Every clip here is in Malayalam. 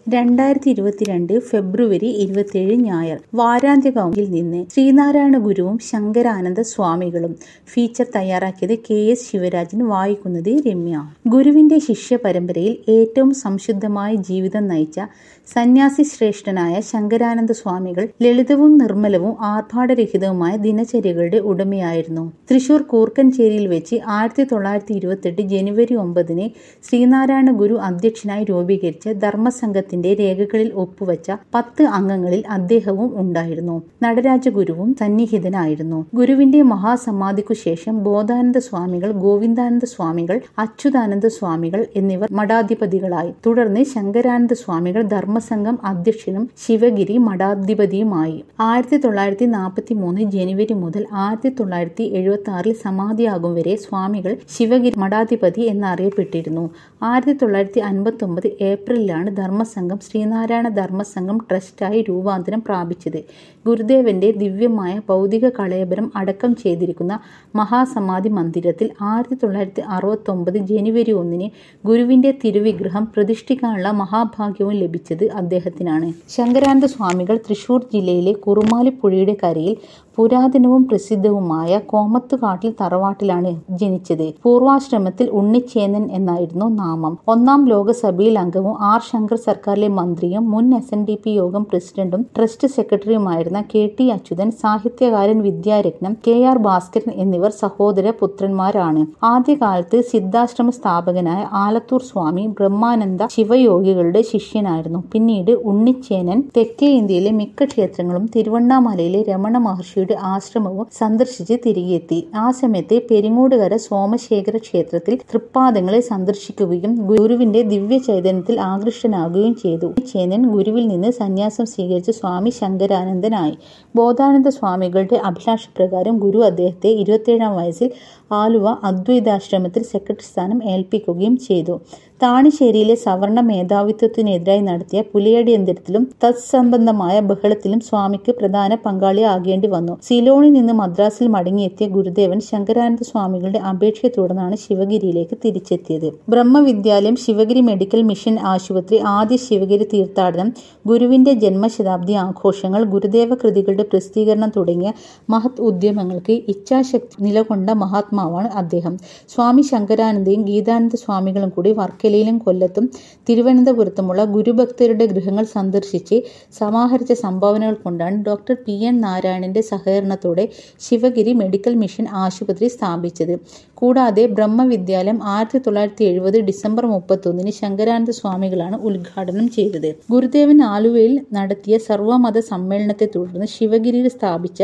രണ്ടായിരത്തി ഇരുപത്തിരണ്ട് ഫെബ്രുവരി ഇരുപത്തിയേഴ് ഞായർ വാരാന്ത്യ കൗണ്ടിൽ നിന്ന് ശ്രീനാരായണ ഗുരുവും ശങ്കരാനന്ദ സ്വാമികളും ഫീച്ചർ തയ്യാറാക്കിയത് കെ എസ് ശിവരാജൻ വായിക്കുന്നത് രമ്യ ഗുരുവിന്റെ ശിഷ്യ പരമ്പരയിൽ ഏറ്റവും സംശുദ്ധമായ ജീവിതം നയിച്ച സന്യാസി ശ്രേഷ്ഠനായ ശങ്കരാനന്ദ സ്വാമികൾ ലളിതവും നിർമ്മലവും ആർഭാടരഹിതവുമായ ദിനചര്യകളുടെ ഉടമയായിരുന്നു തൃശൂർ കൂർക്കഞ്ചേരിയിൽ വെച്ച് ആയിരത്തി തൊള്ളായിരത്തി ഇരുപത്തെട്ട് ജനുവരി ഒമ്പതിന് ശ്രീനാരായണ ഗുരു അധ്യക്ഷനായി രൂപീകരിച്ച ധർമ്മസംഘത്തിന്റെ രേഖകളിൽ ഒപ്പുവച്ച പത്ത് അംഗങ്ങളിൽ അദ്ദേഹവും ഉണ്ടായിരുന്നു നടരാജ ഗുരുവും സന്നിഹിതനായിരുന്നു ഗുരുവിന്റെ മഹാസമാധിക്കു ശേഷം ബോധാനന്ദ സ്വാമികൾ ഗോവിന്ദാനന്ദ സ്വാമികൾ അച്യുതാനന്ദ സ്വാമികൾ എന്നിവർ മഠാധിപതികളായി തുടർന്ന് ശങ്കരാനന്ദ സ്വാമികൾ ധർമ്മസംഘം അധ്യക്ഷനും ശിവഗിരി മഠാധിപതിയുമായി ആയിരത്തി തൊള്ളായിരത്തി നാൽപ്പത്തി മൂന്ന് ജനുവരി മുതൽ ആയിരത്തി തൊള്ളായിരത്തി എഴുപത്തി ആറിൽ സമാധിയാകും വരെ സ്വാമികൾ ശിവഗിരി മഠാധിപതി എന്നറിയപ്പെട്ടിരുന്നു ആയിരത്തി തൊള്ളായിരത്തി അൻപത്തി ഒമ്പത് ഏപ്രിലാണ് ധർമ്മസംഘം ശ്രീനാരായണ ധർമ്മസംഘം ട്രസ്റ്റായി രൂപാന്തരം പ്രാപിച്ചത് ഗുരുദേവന്റെ ദിവ്യമായ ഭൗതിക കളയബരം അടക്കം ചെയ്തിരിക്കുന്ന മഹാസമാധി മന്ദിരത്തിൽ ആയിരത്തി തൊള്ളായിരത്തി അറുപത്തി ഒമ്പത് ജനുവരി ഒന്നിന് ഗുരുവിന്റെ തിരുവിഗ്രഹം പ്രതിഷ്ഠിക്കാനുള്ള മഹാഭാഗ്യവും ലഭിച്ചത് അദ്ദേഹത്തിനാണ് ശങ്കരാനന്ദ സ്വാമികൾ തൃശൂർ ജില്ലയിലെ കുറുമാലിപ്പുഴയുടെ കരയിൽ പുരാതനവും പ്രസിദ്ധവുമായ കോമത്തുകാട്ടിൽ തറവാട്ടിലാണ് ജനിച്ചത് പൂർവാശ്രമത്തിൽ ഉണ്ണിച്ചേനൻ എന്നായിരുന്നു നാമം ഒന്നാം ലോകസഭയിൽ അംഗവും ആർ ശങ്കർ സർക്കാരിലെ മന്ത്രിയും മുൻ എസ് എൻ ഡി പി യോഗം പ്രസിഡന്റും ട്രസ്റ്റ് സെക്രട്ടറിയുമായിരുന്ന കെ ടി അച്യുതൻ സാഹിത്യകാരൻ വിദ്യാരത്നം കെ ആർ ഭാസ്കരൻ എന്നിവർ സഹോദര പുത്രന്മാരാണ് ആദ്യകാലത്ത് സിദ്ധാശ്രമ സ്ഥാപകനായ ആലത്തൂർ സ്വാമി ബ്രഹ്മാനന്ദ ശിവയോഗികളുടെ ശിഷ്യനായിരുന്നു പിന്നീട് ഉണ്ണിച്ചേനൻ തെക്കേ ഇന്ത്യയിലെ മിക്ക ക്ഷേത്രങ്ങളും തിരുവണ്ണാമലയിലെ രമണ മഹർഷിയുടെ ആശ്രമവും സന്ദർശിച്ച് തിരികെത്തി ആ സമയത്ത് പെരിങ്ങോടുകര സോമശേഖര ക്ഷേത്രത്തിൽ തൃപ്പാദങ്ങളെ സന്ദർശിക്കുകയും ഗുരുവിന്റെ ദിവ്യ ചൈതന്യത്തിൽ ആകൃഷ്ടനാകുകയും ചെയ്തു ചേനൻ ഗുരുവിൽ നിന്ന് സന്യാസം സ്വീകരിച്ച സ്വാമി ശങ്കരാനന്ദനായി ബോധാനന്ദ സ്വാമികളുടെ അഭിലാഷപ്രകാരം ഗുരു അദ്ദേഹത്തെ ഇരുപത്തിയേഴാം വയസ്സിൽ ആലുവ അദ്വൈതാശ്രമത്തിൽ സെക്രട്ടറി സ്ഥാനം ഏൽപ്പിക്കുകയും ചെയ്തു താണിശ്ശേരിയിലെ സവർണ മേധാവിത്വത്തിനെതിരായി നടത്തിയ പുലിയടിയന്തരത്തിലും തത്സംബന്ധമായ ബഹളത്തിലും സ്വാമിക്ക് പ്രധാന പങ്കാളിയാകേണ്ടി വന്നു സിലോണിൽ നിന്ന് മദ്രാസിൽ മടങ്ങിയെത്തിയ ഗുരുദേവൻ ശങ്കരാനന്ദ സ്വാമികളുടെ അപേക്ഷയെ തുടർന്നാണ് ശിവഗിരിയിലേക്ക് തിരിച്ചെത്തിയത് ബ്രഹ്മവിദ്യാലയം ശിവഗിരി മെഡിക്കൽ മിഷൻ ആശുപത്രി ആദ്യ ശിവഗിരി തീർത്ഥാടനം ഗുരുവിന്റെ ജന്മശതാബ്ദി ആഘോഷങ്ങൾ ഗുരുദേവ കൃതികളുടെ പ്രസിദ്ധീകരണം തുടങ്ങിയ മഹത് ഉദ്യമങ്ങൾക്ക് ഇച്ഛാശക്തി നിലകൊണ്ട മഹാത്മാവാണ് അദ്ദേഹം സ്വാമി ശങ്കരാനന്ദയും ഗീതാനന്ദ സ്വാമികളും കൂടി വർക്കലയിലും കൊല്ലത്തും തിരുവനന്തപുരത്തുമുള്ള ഗുരുഭക്തരുടെ ഗൃഹങ്ങൾ സന്ദർശിച്ച് സമാഹരിച്ച സംഭാവനകൾ കൊണ്ടാണ് ഡോക്ടർ പി എൻ നാരായണന്റെ സഹകരണത്തോടെ ശിവഗിരി മെഡിക്കൽ മിഷൻ ആശുപത്രി സ്ഥാപിച്ചത് കൂടാതെ ബ്രഹ്മവിദ്യാലയം ആയിരത്തി തൊള്ളായിരത്തി എഴുപത് ഡിസംബർ മുപ്പത്തൊന്നിന് ശങ്കരാനന്ദ സ്വാമികളാണ് ഉദ്ഘാടനം ചെയ്തത് ഗുരുദേവൻ ആലുവയിൽ നടത്തിയ സർവമത സമ്മേളനത്തെ തുടർന്ന് ശിവഗിരിയിൽ സ്ഥാപിച്ച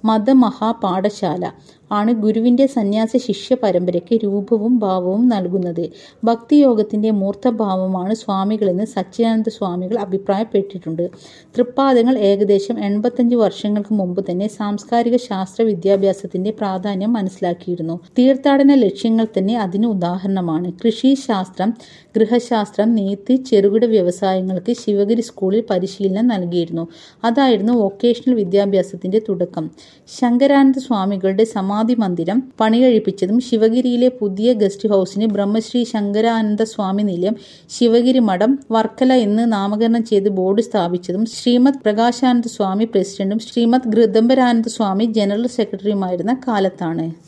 മതമഹാപാഠശാല ആണ് ഗുരുവിന്റെ സന്യാസ ശിഷ്യ പരമ്പരയ്ക്ക് രൂപവും ഭാവവും നൽകുന്നത് ഭക്തിയോഗത്തിന്റെ മൂർത്തഭാവമാണ് സ്വാമികളെന്ന് സച്ചിദാനന്ദ സ്വാമികൾ അഭിപ്രായപ്പെട്ടിട്ടുണ്ട് തൃപ്പാദങ്ങൾ ഏകദേശം എൺപത്തഞ്ച് വർഷങ്ങൾക്ക് മുമ്പ് തന്നെ സാംസ്കാരിക ശാസ്ത്ര വിദ്യാഭ്യാസത്തിന്റെ പ്രാധാന്യം മനസ്സിലാക്കിയിരുന്നു തീർത്ഥാടന ലക്ഷ്യങ്ങൾ തന്നെ അതിന് ഉദാഹരണമാണ് കൃഷി ശാസ്ത്രം ഗൃഹശാസ്ത്രം നെയ്ത്ത് ചെറുകിട വ്യവസായങ്ങൾക്ക് ശിവഗിരി സ്കൂളിൽ പരിശീലനം നൽകിയിരുന്നു അതായിരുന്നു വൊക്കേഷണൽ വിദ്യാഭ്യാസത്തിന്റെ തുടക്കം ശങ്കരാനന്ദ സ്വാമികളുടെ സമാധി മന്ദിരം പണികഴിപ്പിച്ചതും ശിവഗിരിയിലെ പുതിയ ഗസ്റ്റ് ഹൌസിന് ബ്രഹ്മശ്രീ ശങ്കരാനന്ദ സ്വാമി നിലയം ശിവഗിരി മഠം വർക്കല എന്ന് നാമകരണം ചെയ്ത് ബോർഡ് സ്ഥാപിച്ചതും ശ്രീമദ് പ്രകാശാനന്ദ സ്വാമി പ്രസിഡന്റും ശ്രീമദ് ഗൃദംബരാനന്ദ സ്വാമി ജനറൽ സെക്രട്ടറിയുമായിരുന്ന കാലത്താണ്